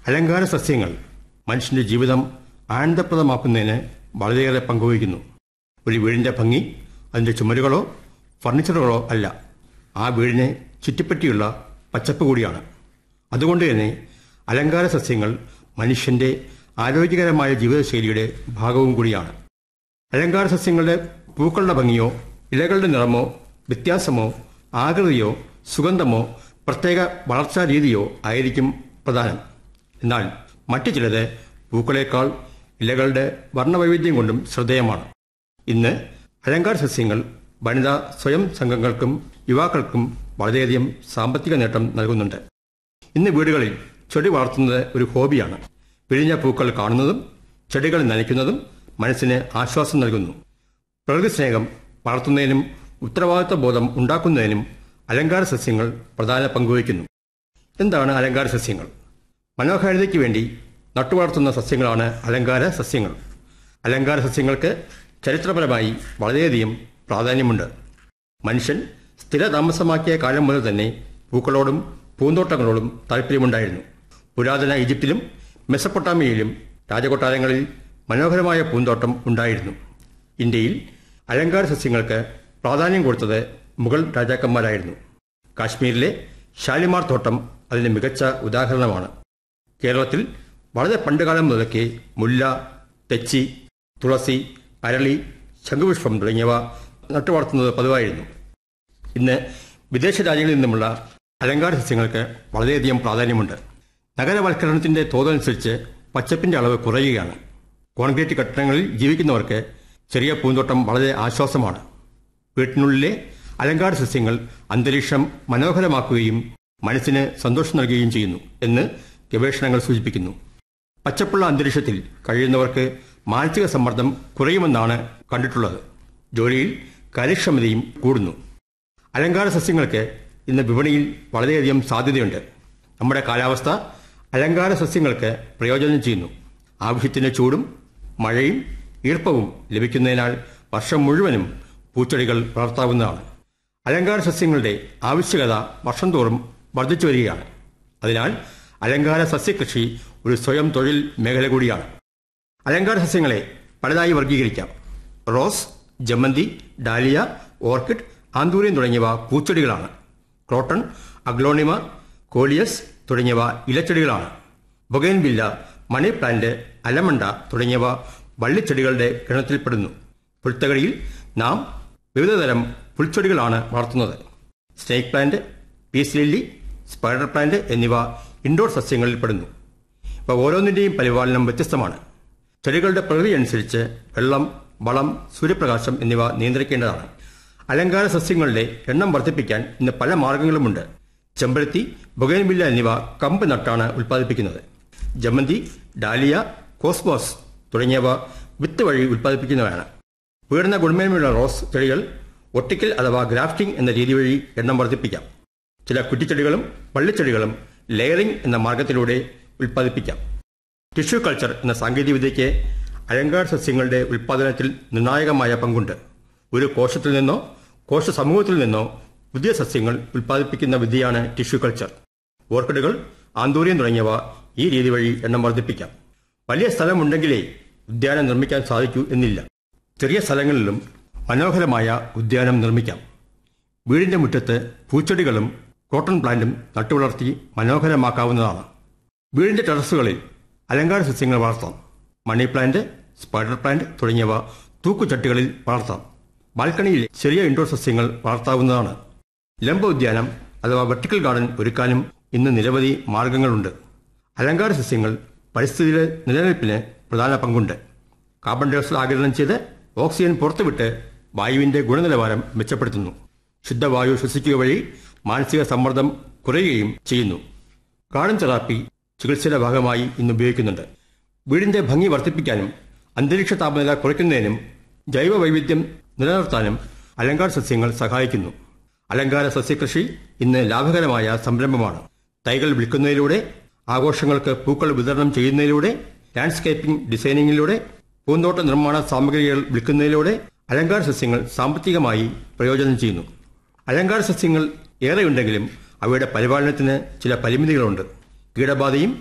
അലങ്കാര സസ്യങ്ങൾ മനുഷ്യന്റെ ജീവിതം ആനന്ദപ്രദമാക്കുന്നതിന് വളരെയേറെ പങ്കുവഹിക്കുന്നു ഒരു വീടിന്റെ ഭംഗി അതിന്റെ ചുമരുകളോ ഫർണിച്ചറുകളോ അല്ല ആ വീടിനെ ചുറ്റിപ്പറ്റിയുള്ള പച്ചപ്പ് കൂടിയാണ് അതുകൊണ്ട് തന്നെ അലങ്കാര സസ്യങ്ങൾ മനുഷ്യന്റെ ആരോഗ്യകരമായ ജീവിതശൈലിയുടെ ഭാഗവും കൂടിയാണ് അലങ്കാര സസ്യങ്ങളുടെ പൂക്കളുടെ ഭംഗിയോ ഇലകളുടെ നിറമോ വ്യത്യാസമോ ആകൃതിയോ സുഗന്ധമോ പ്രത്യേക വളർച്ചാ രീതിയോ ആയിരിക്കും പ്രധാനം എന്നാൽ മറ്റു ചിലത് പൂക്കളേക്കാൾ ഇലകളുടെ വർണ്ണവൈവിധ്യം കൊണ്ടും ശ്രദ്ധേയമാണ് ഇന്ന് അലങ്കാര സസ്യങ്ങൾ വനിതാ സ്വയം സംഘങ്ങൾക്കും യുവാക്കൾക്കും വളരെയധികം സാമ്പത്തിക നേട്ടം നൽകുന്നുണ്ട് ഇന്ന് വീടുകളിൽ ചെടി വളർത്തുന്നത് ഒരു ഹോബിയാണ് പിഴിഞ്ഞ പൂക്കൾ കാണുന്നതും ചെടികൾ നനയ്ക്കുന്നതും മനസ്സിന് ആശ്വാസം നൽകുന്നു പ്രകൃതി സ്നേഹം വളർത്തുന്നതിനും ഉത്തരവാദിത്വ ബോധം ഉണ്ടാക്കുന്നതിനും അലങ്കാര സസ്യങ്ങൾ പ്രധാന പങ്കുവഹിക്കുന്നു എന്താണ് അലങ്കാര സസ്യങ്ങൾ മനോഹാരിതയ്ക്ക് വേണ്ടി നട്ടുവളർത്തുന്ന സസ്യങ്ങളാണ് അലങ്കാര സസ്യങ്ങൾ അലങ്കാര സസ്യങ്ങൾക്ക് ചരിത്രപരമായി വളരെയധികം പ്രാധാന്യമുണ്ട് മനുഷ്യൻ സ്ഥിരതാമസമാക്കിയ കാലം മുതൽ തന്നെ പൂക്കളോടും പൂന്തോട്ടങ്ങളോടും താല്പര്യമുണ്ടായിരുന്നു പുരാതന ഈജിപ്തിലും മെസപ്പൊട്ടാമിയയിലും രാജകൊട്ടാരങ്ങളിൽ മനോഹരമായ പൂന്തോട്ടം ഉണ്ടായിരുന്നു ഇന്ത്യയിൽ അലങ്കാര സസ്യങ്ങൾക്ക് പ്രാധാന്യം കൊടുത്തത് മുഗൾ രാജാക്കന്മാരായിരുന്നു കാശ്മീരിലെ ഷാലിമാർ തോട്ടം അതിന് മികച്ച ഉദാഹരണമാണ് കേരളത്തിൽ വളരെ പണ്ടുകാലം മുതലൊക്കെ മുല്ല തെച്ചി തുളസി അരളി ശംഖുപുഷ്പം തുടങ്ങിയവ നട്ടുവളർത്തുന്നത് പതിവായിരുന്നു ഇന്ന് വിദേശ രാജ്യങ്ങളിൽ നിന്നുമുള്ള അലങ്കാര സസ്യങ്ങൾക്ക് വളരെയധികം പ്രാധാന്യമുണ്ട് നഗരവൽക്കരണത്തിന്റെ തോതനുസരിച്ച് പച്ചപ്പിന്റെ അളവ് കുറയുകയാണ് കോൺക്രീറ്റ് കെട്ടിടങ്ങളിൽ ജീവിക്കുന്നവർക്ക് ചെറിയ പൂന്തോട്ടം വളരെ ആശ്വാസമാണ് വീട്ടിനുള്ളിലെ അലങ്കാര സസ്യങ്ങൾ അന്തരീക്ഷം മനോഹരമാക്കുകയും മനസ്സിന് സന്തോഷം നൽകുകയും ചെയ്യുന്നു എന്ന് ഗവേഷണങ്ങൾ സൂചിപ്പിക്കുന്നു പച്ചപ്പുള്ള അന്തരീക്ഷത്തിൽ കഴിയുന്നവർക്ക് മാനസിക സമ്മർദ്ദം കുറയുമെന്നാണ് കണ്ടിട്ടുള്ളത് ജോലിയിൽ കാര്യക്ഷമതയും കൂടുന്നു അലങ്കാര സസ്യങ്ങൾക്ക് ഇന്ന് വിപണിയിൽ വളരെയധികം സാധ്യതയുണ്ട് നമ്മുടെ കാലാവസ്ഥ അലങ്കാര സസ്യങ്ങൾക്ക് പ്രയോജനം ചെയ്യുന്നു ആവശ്യത്തിന് ചൂടും മഴയും ഈർപ്പവും ലഭിക്കുന്നതിനാൽ വർഷം മുഴുവനും പൂച്ചെടികൾ വളർത്താവുന്നതാണ് അലങ്കാര സസ്യങ്ങളുടെ ആവശ്യകത വർഷം തോറും വർദ്ധിച്ചു വരികയാണ് അതിനാൽ അലങ്കാര സസ്യകൃഷി ഒരു സ്വയം തൊഴിൽ മേഖല കൂടിയാണ് അലങ്കാര സസ്യങ്ങളെ പലതായി വർഗീകരിക്കാം റോസ് ജമന്തി ഡാലിയ ഓർക്കിഡ് ആന്തൂര്യൻ തുടങ്ങിയവ പൂച്ചെടികളാണ് ക്രോട്ടൺ അഗ്ലോണിമ കോലിയസ് തുടങ്ങിയവ ഇലച്ചെടികളാണ് ബൊഗൈൻവില്ല മണി പ്ലാന്റ് അലമണ്ട തുടങ്ങിയവ വള്ളിച്ചെടികളുടെ ഗണത്തിൽപ്പെടുന്നു പുൽത്തകടിയിൽ നാം വിവിധതരം പുൽച്ചെടികളാണ് വളർത്തുന്നത് snake plant peace lily spider plant എന്നിവ ഇൻഡോർ സസ്യങ്ങളിൽ പെടുന്നു ഇവ ഓരോന്നിന്റെയും പരിപാലനം വ്യത്യസ്തമാണ് ചെടികളുടെ പ്രകൃതി അനുസരിച്ച് വെള്ളം വളം സൂര്യപ്രകാശം എന്നിവ നിയന്ത്രിക്കേണ്ടതാണ് അലങ്കാര സസ്യങ്ങളുടെ എണ്ണം വർദ്ധിപ്പിക്കാൻ ഇന്ന് പല മാർഗങ്ങളുമുണ്ട് ചെമ്പരത്തി ബൊഗൈൻവില്ല എന്നിവ കമ്പ് നട്ടാണ് ഉൽപ്പാദിപ്പിക്കുന്നത് ജമന്തി ഡാലിയ കോസ്മോസ് തുടങ്ങിയവ വിത്ത് വഴി ഉൽപ്പാദിപ്പിക്കുന്നവയാണ് ഉയർന്ന ഗുണമേന്മയുള്ള റോസ് ചെടികൾ ഒട്ടിക്കൽ അഥവാ ഗ്രാഫ്റ്റിംഗ് എന്ന രീതി വഴി എണ്ണം വർദ്ധിപ്പിക്കാം ചില കുറ്റിച്ചെടികളും വള്ളിച്ചെടികളും ലെയറിംഗ് എന്ന മാർഗത്തിലൂടെ ഉൽപ്പാദിപ്പിക്കാം ടിഷ്യൂ കൾച്ചർ എന്ന സാങ്കേതികവിദ്യയ്ക്ക് അലങ്കാര സസ്യങ്ങളുടെ ഉൽപ്പാദനത്തിൽ നിർണായകമായ പങ്കുണ്ട് ഒരു കോശത്തിൽ നിന്നോ കോശ സമൂഹത്തിൽ നിന്നോ പുതിയ സസ്യങ്ങൾ ഉൽപ്പാദിപ്പിക്കുന്ന വിദ്യയാണ് ടിഷ്യൂ കൾച്ചർ ഓർക്കിഡുകൾ ആന്തൂര്യം തുടങ്ങിയവ ഈ രീതി വഴി എണ്ണം വർദ്ധിപ്പിക്കാം വലിയ സ്ഥലമുണ്ടെങ്കിലേ ഉദ്യാനം നിർമ്മിക്കാൻ സാധിക്കൂ എന്നില്ല ചെറിയ സ്ഥലങ്ങളിലും മനോഹരമായ ഉദ്യാനം നിർമ്മിക്കാം വീടിന്റെ മുറ്റത്ത് പൂച്ചെടികളും കോട്ടൺ പ്ലാന്റും നട്ടുവളർത്തി മനോഹരമാക്കാവുന്നതാണ് വീടിന്റെ ടെറസുകളിൽ അലങ്കാര സസ്യങ്ങൾ വളർത്താം മണി പ്ലാന്റ് സ്പൈഡർ പ്ലാന്റ് തുടങ്ങിയവ തൂക്കുചട്ടികളിൽ വളർത്താം ബാൽക്കണിയിൽ ചെറിയ ഇൻഡോർ സസ്യങ്ങൾ വളർത്താവുന്നതാണ് ലംബ ഉദ്യാനം അഥവാ വെർട്ടിക്കൽ ഗാർഡൻ ഒരുക്കാനും ഇന്ന് നിരവധി മാർഗങ്ങളുണ്ട് അലങ്കാര സസ്യങ്ങൾ പരിസ്ഥിതിയുടെ നിലനിൽപ്പിന് പ്രധാന പങ്കുണ്ട് കാർബൺ ഡയോക്സൈഡ് ആഗിരണം ചെയ്ത് ഓക്സിജൻ പുറത്തുവിട്ട് വായുവിന്റെ ഗുണനിലവാരം മെച്ചപ്പെടുത്തുന്നു ശുദ്ധവായു ശ്വസിക്കുക വഴി മാനസിക സമ്മർദ്ദം കുറയുകയും ചെയ്യുന്നു ഗാർഡൻ തെറാപ്പി ചികിത്സയുടെ ഭാഗമായി ഇന്ന് ഉപയോഗിക്കുന്നുണ്ട് വീടിന്റെ ഭംഗി വർദ്ധിപ്പിക്കാനും അന്തരീക്ഷ താപനില കുറയ്ക്കുന്നതിനും ജൈവ വൈവിധ്യം നിലനിർത്താനും അലങ്കാര സസ്യങ്ങൾ സഹായിക്കുന്നു അലങ്കാര സസ്യകൃഷി ഇന്ന് ലാഭകരമായ സംരംഭമാണ് തൈകൾ വിൽക്കുന്നതിലൂടെ ആഘോഷങ്ങൾക്ക് പൂക്കൾ വിതരണം ചെയ്യുന്നതിലൂടെ ലാൻഡ്സ്കേപ്പിംഗ് ഡിസൈനിങ്ങിലൂടെ പൂന്തോട്ട നിർമ്മാണ സാമഗ്രികൾ വിൽക്കുന്നതിലൂടെ അലങ്കാര സസ്യങ്ങൾ സാമ്പത്തികമായി പ്രയോജനം ചെയ്യുന്നു അലങ്കാര സസ്യങ്ങൾ ഏറെയുണ്ടെങ്കിലും അവയുടെ പരിപാലനത്തിന് ചില പരിമിതികളുണ്ട് കീടബാധയും